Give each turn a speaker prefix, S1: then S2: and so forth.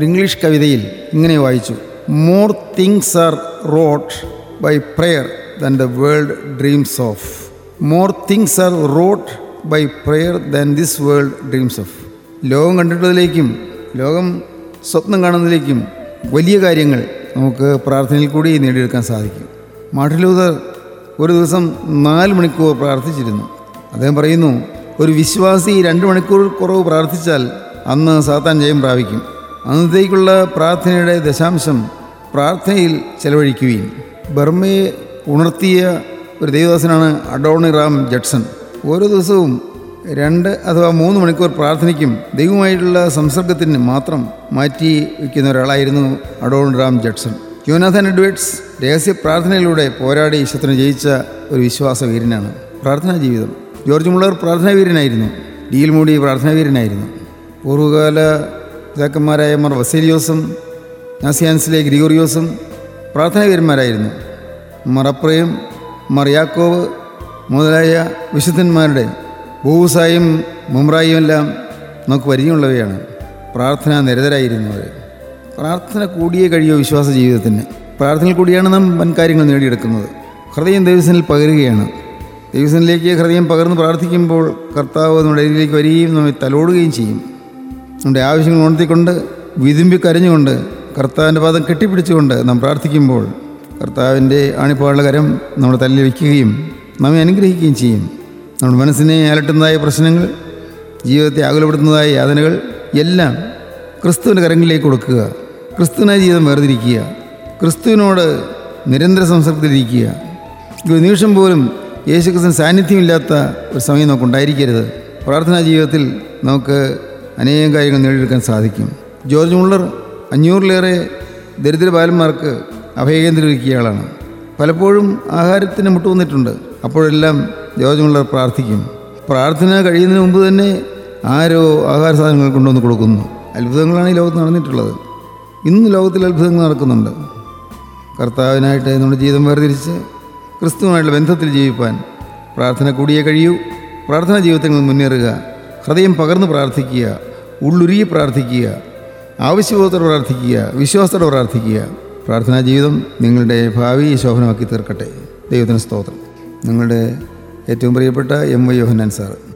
S1: ഒരു ഇംഗ്ലീഷ് കവിതയിൽ ഇങ്ങനെ വായിച്ചു more things are wrought by prayer than the world dreams of more things are wrought by prayer than this world dreams of ലോകം കണ്ടിട്ടതിലേക്കും ലോകം സ്വപ്നം കാണുന്നതിലേക്കും വലിയ കാര്യങ്ങൾ നമുക്ക് പ്രാർത്ഥനയിൽ കൂടി നേടിയെടുക്കാൻ സാധിക്കും മാർട്ടിൻ ലൂതർ ഒരു ദിവസം നാല് മണിക്കൂർ പ്രാർത്ഥിച്ചിരുന്നു അദ്ദേഹം പറയുന്നു ഒരു വിശ്വാസി രണ്ട് മണിക്കൂർ കുറവ് പ്രാർത്ഥിച്ചാൽ അന്ന് സാത്താൻ ജയം പ്രാപിക്കും അന്നത്തേക്കുള്ള പ്രാർത്ഥനയുടെ ദശാംശം പ്രാർത്ഥനയിൽ ചെലവഴിക്കുകയും ബർമയെ ഉണർത്തിയ ഒരു ദൈവദാസനാണ് അഡോണി റാം ജഡ്സൺ ഓരോ ദിവസവും രണ്ട് അഥവാ മൂന്ന് മണിക്കൂർ പ്രാർത്ഥനയ്ക്കും ദൈവമായിട്ടുള്ള സംസർഗത്തിന് മാത്രം മാറ്റി വയ്ക്കുന്ന ഒരാളായിരുന്നു Adoniram Judson Jonathan Edwards രഹസ്യ പ്രാർത്ഥനയിലൂടെ പോരാടി ശത്രു ജയിച്ച ഒരു വിശ്വാസ വീരനാണ് പ്രാർത്ഥനാ ജീവിതം ജോർജ് മുള്ളർ പ്രാർത്ഥനാ വീരനായിരുന്നു ഡിയിൽ മൂടി പ്രാർത്ഥനാ വീരനായിരുന്നു പൂർവ്വകാല പിതാക്കന്മാരായ മർ വസേലിയോസും നാസിയാൻസിലെ ഗ്രിഗോറിയോസും പ്രാർത്ഥനാ വീരന്മാരായിരുന്നു മറപ്രയും മറിയാക്കോവ് മുതലായ വിശുദ്ധന്മാരുടെ ബൂസായും മുമ്രായും എല്ലാം നമുക്ക് പരിചയമുള്ളവയാണ് പ്രാർത്ഥന നിരതരായിരുന്നവർ പ്രാർത്ഥന കൂടിയേ കഴിയോ വിശ്വാസ ജീവിതത്തിന് പ്രാർത്ഥനയിൽ കൂടിയാണ് നാം വൻ കാര്യങ്ങൾ നേടിയെടുക്കുന്നത് ഹൃദയം ദൈവസനിൽ പകരുകയാണ് ദൈവസനിലേക്ക് ഹൃദയം പകർന്ന് പ്രാർത്ഥിക്കുമ്പോൾ കർത്താവ് നമ്മുടെ ഇടയിലേക്ക് വരികയും നമ്മെ തലോടുകയും ചെയ്യും നമ്മുടെ ആവശ്യങ്ങൾ ഉണർത്തിക്കൊണ്ട് വിതുമ്പി കരഞ്ഞുകൊണ്ട് കർത്താവിൻ്റെ പാദം കെട്ടിപ്പിടിച്ചുകൊണ്ട് നാം പ്രാർത്ഥിക്കുമ്പോൾ കർത്താവിൻ്റെ ആണിപ്പാടുള്ള കരം നമ്മുടെ തല്ലിൽ വയ്ക്കുകയും നമ്മെ അനുഗ്രഹിക്കുകയും ചെയ്യും നമ്മുടെ മനസ്സിനെ അലട്ടുന്നതായ പ്രശ്നങ്ങൾ ജീവിതത്തെ ആകുലപ്പെടുത്തുന്നതായ യാതനകൾ എല്ലാം ക്രിസ്തുവിൻ്റെ കരങ്ങളിലേക്ക് കൊടുക്കുക ക്രിസ്തുവിനായ ജീവിതം വേർതിരിക്കുക ക്രിസ്തുവിനോട് നിരന്തര സംസർഗത്തിലിരിക്കുക ഒരു നിമിഷം പോലും യേശുക്രിസ്തുവിന് സാന്നിധ്യമില്ലാത്ത ഒരു സമയം നമുക്ക് ഉണ്ടായിരിക്കരുത് പ്രാർത്ഥനാ ജീവിതത്തിൽ നമുക്ക് അനേകം കാര്യങ്ങൾ നേടിയെടുക്കാൻ സാധിക്കും ജോർജ് മുള്ളർ അഞ്ഞൂറിലേറെ ദരിദ്ര ബാലന്മാർക്ക് അഭയകേന്ദ്രം ഒരുക്കിയ ആളാണ് പലപ്പോഴും ആഹാരത്തിന് മുട്ടുവന്നിട്ടുണ്ട് അപ്പോഴെല്ലാം ജോർജ് മുള്ളർ പ്രാർത്ഥിക്കും പ്രാർത്ഥന കഴിയുന്നതിന് മുമ്പ് തന്നെ ആരോ ആഹാര സാധനങ്ങൾ കൊണ്ടുവന്ന് കൊടുക്കുന്നു അത്ഭുതങ്ങളാണ് ഈ ലോകത്ത് നടന്നിട്ടുള്ളത് ഇന്ന് ലോകത്തിൽ അത്ഭുതങ്ങൾ നടക്കുന്നുണ്ട് കർത്താവിനായിട്ട് നമ്മുടെ ജീവിതം വേർതിരിച്ച് ക്രിസ്തുവുമായിട്ടുള്ള ബന്ധത്തിൽ ജീവിപ്പാൻ പ്രാർത്ഥന കൂടിയേ കഴിയൂ പ്രാർത്ഥനാ ജീവിതത്തിൽ നിന്ന് മുന്നേറുക ഹൃദയം പകർന്ന് പ്രാർത്ഥിക്കുക ഉള്ളുരുകി പ്രാർത്ഥിക്കുക ആവശ്യബോധത്തോടെ പ്രാർത്ഥിക്കുക വിശ്വാസത്തോടെ പ്രാർത്ഥിക്കുക പ്രാർത്ഥനാ ജീവിതം നിങ്ങളുടെ ഭാവി ശോഭനമാക്കി തീർക്കട്ടെ ദൈവത്തിന് സ്തോത്രം നിങ്ങളുടെ ഏറ്റവും പ്രിയപ്പെട്ട എം വൈ യോഹന്നാൻ സാറ്